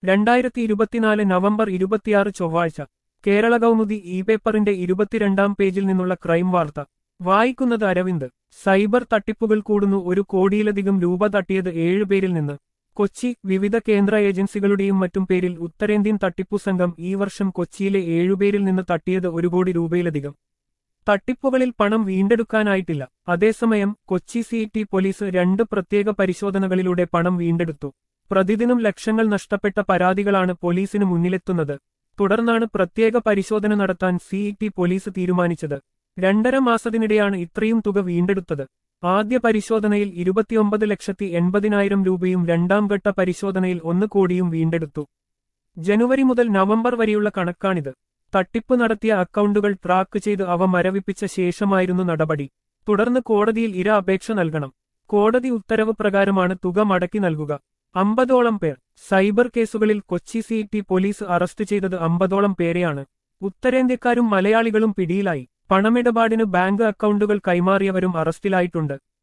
രണ്ടായിരത്തി ഇരുപത്തിനാല് നവംബർ ഇരുപത്തിയാറ് ചൊവ്വാഴ്ച കേരള കൗമുദി ഇ പേപ്പറിന്റെ ഇരുപത്തിരണ്ടാം പേജിൽ നിന്നുള്ള ക്രൈം വാർത്ത വായിക്കുന്നത് അരവിന്ദ് സൈബർ തട്ടിപ്പുകൾ കൂടുന്നു ഒരു കോടിയിലധികം രൂപ തട്ടിയത് ഏഴുപേരിൽ നിന്ന് കൊച്ചി വിവിധ കേന്ദ്ര ഏജൻസികളുടെയും മറ്റും പേരിൽ ഉത്തരേന്ത്യൻ തട്ടിപ്പു സംഘം ഈ വർഷം കൊച്ചിയിലെ ഏഴുപേരിൽ നിന്ന് തട്ടിയത് ഒരു കോടി രൂപയിലധികം തട്ടിപ്പുകളിൽ പണം വീണ്ടെടുക്കാനായിട്ടില്ല അതേസമയം കൊച്ചി സിറ്റി പോലീസ് രണ്ട് പ്രത്യേക പരിശോധനകളിലൂടെ പണം വീണ്ടെടുത്തു പ്രതിദിനം ലക്ഷങ്ങൾ നഷ്ടപ്പെട്ട പരാതികളാണ് പോലീസിന് മുന്നിലെത്തുന്നത് തുടർന്നാണ് പ്രത്യേക പരിശോധന നടത്താൻ സിഇടി പോലീസ് തീരുമാനിച്ചത് രണ്ടര മാസത്തിനിടെയാണ് ഇത്രയും തുക വീണ്ടെടുത്തത് ആദ്യ പരിശോധനയിൽ ഇരുപത്തിയൊമ്പത് ലക്ഷത്തി എൺപതിനായിരം രൂപയും രണ്ടാം ഘട്ട പരിശോധനയിൽ ഒന്ന് കോടിയും വീണ്ടെടുത്തു ജനുവരി മുതൽ നവംബർ വരെയുള്ള കണക്കാണിത് തട്ടിപ്പ് നടത്തിയ അക്കൗണ്ടുകൾ ട്രാക്ക് ചെയ്ത് അവ മരവിപ്പിച്ച ശേഷമായിരുന്നു നടപടി തുടർന്ന് കോടതിയിൽ ഇര അപേക്ഷ നൽകണം കോടതി ഉത്തരവ് പ്രകാരമാണ് തുക മടക്കി നൽകുക അമ്പതോളം പേർ സൈബർ കേസുകളിൽ കൊച്ചി സിറ്റി പോലീസ് അറസ്റ്റ് ചെയ്തത് അമ്പതോളം പേരെയാണ് ഉത്തരേന്ത്യക്കാരും മലയാളികളും പിടിയിലായി പണമിടപാടിന് ബാങ്ക് അക്കൗണ്ടുകൾ കൈമാറിയവരും അറസ്റ്റിലായിട്ടുണ്ട്